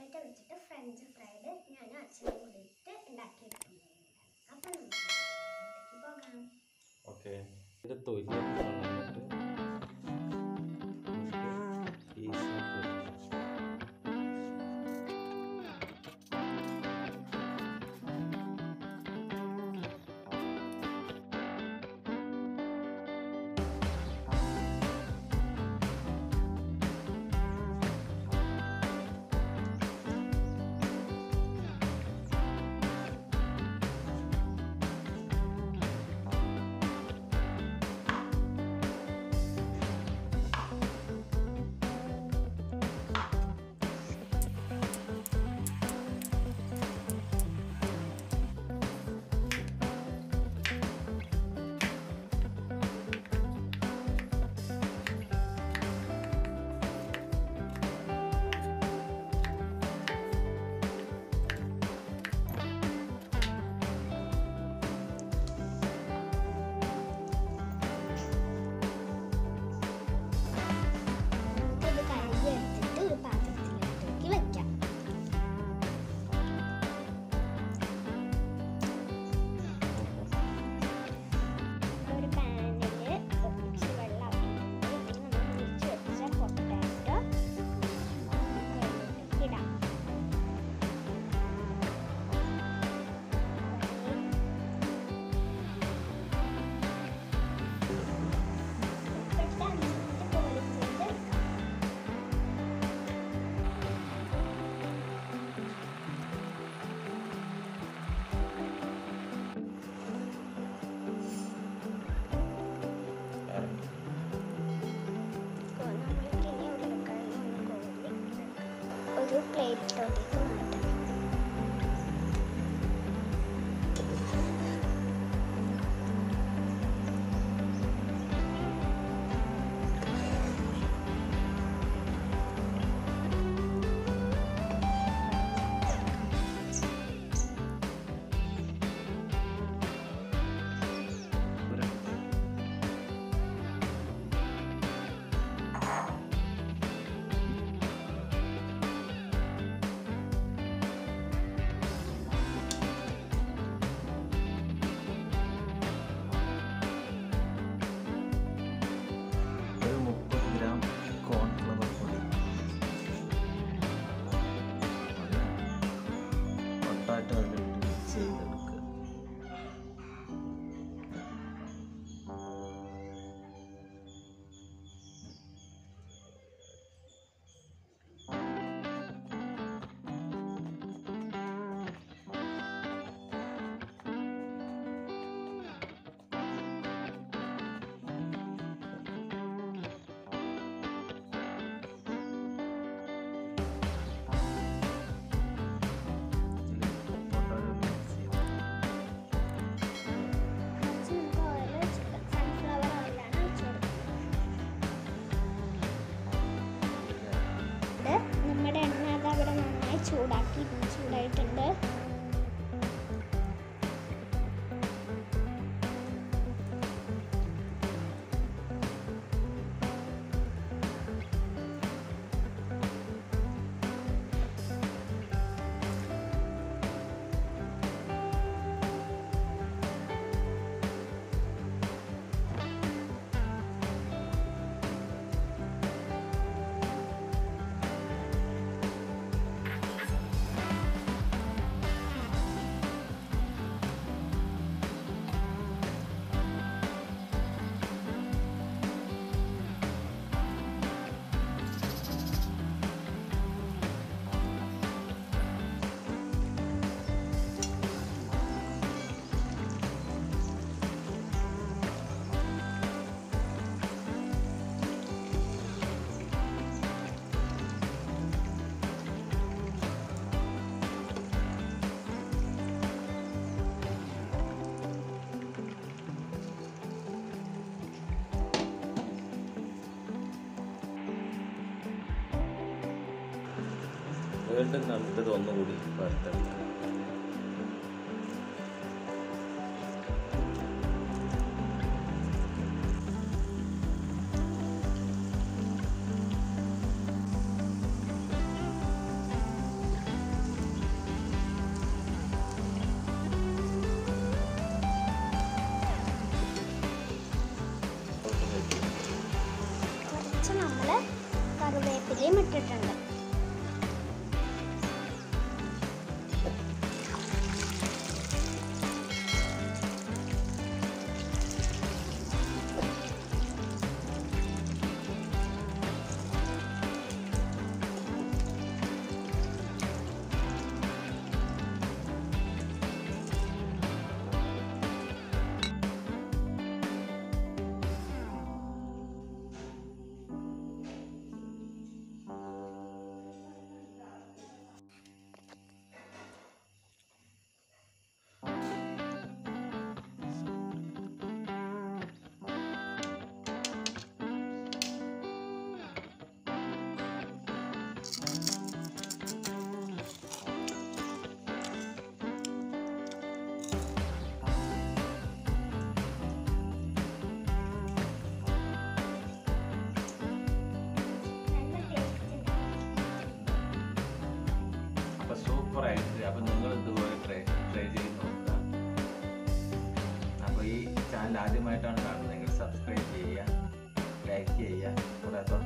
potato വെച്ചിട്ട് French fried ഞാനും അച്ഛനും കൂടിയിട്ട് ഉണ്ടാക്കിയെടുക്കുന്നത് അപ്പം നമുക്ക് വീഡിയോയിലേക്ക് പോകാം ഓക്കെ ഇതിൻ്റെ തൊലി കളഞ്ഞിട്ട് പീസാക്കി നമുക്കിത് കഴുകി എടുത്തിട്ട് ഒരു പാത്രത്തിലേക്ക് വെക്കാം ഒരു പാനിൽ കുറച്ച് വെള്ളം ആക്കിയിട്ട് നമ്മൾ മുറിച്ച് വെച്ച പൊട്ടാറ്റോ അതിലേക്ക് ഇടാം ഉപ്പിട്ട് അഞ്ച് മിനിറ്റ് ബോയിൽ ചെയ്തെടുക്കാം ക്യാരറ്റ് നമ്മൾക്കിനി ഉരുളക്കിഴങ്ങ് ഒന്ന് കോരി ഒരു പ്ലേറ്റിലോട്ടേക്ക് മാറ്റാം ഒരു മുപ്പത് ഗ്രാം കോൺഫ്ലവർ പൊടി പൊട്ടാറ്റോ അതിലിട്ട് മിക്സ് ചെയ്തെടുക്കുക ഇതിലേക്ക് പൊട്ടാറ്റോ മിക്സ് ചെയ്ത് കുറച്ച് നമുക്ക് ഓയിൽ ഒഴിച്ചെടുക്കാം സൺഫ്ലവർ ഓയിലാണ് ഒഴിച്ചു കൊടുക്കുന്നത് നമ്മുടെ എണ്ണ അത് അവിടെ നന്നായി ചൂടാക്കി ചൂടായിട്ടുണ്ട് വീണ്ടും നമുക്കിത് ഒന്നുകൂടി വറുത്തെടുക്കാം തക്കാളിയും ഇട്ടിട്ടുണ്ട് നല്ല ടേസ്റ്റ് അപ്പോൾ സൂപ്പർ ആയിട്ട് അപ്പോൾ നിങ്ങൾ ഇതുപോലെ ട്രൈ ട്രൈ ചെയ്ത് നോക്കുക അപ്പോൾ ഈ ചാനൽ ആദ്യമായിട്ടാണ് കാണുന്നതെങ്കിൽ സബ്സ്ക്രൈബ് ചെയ്യുക ലൈക്ക് ചെയ്യുക കൂടാതെ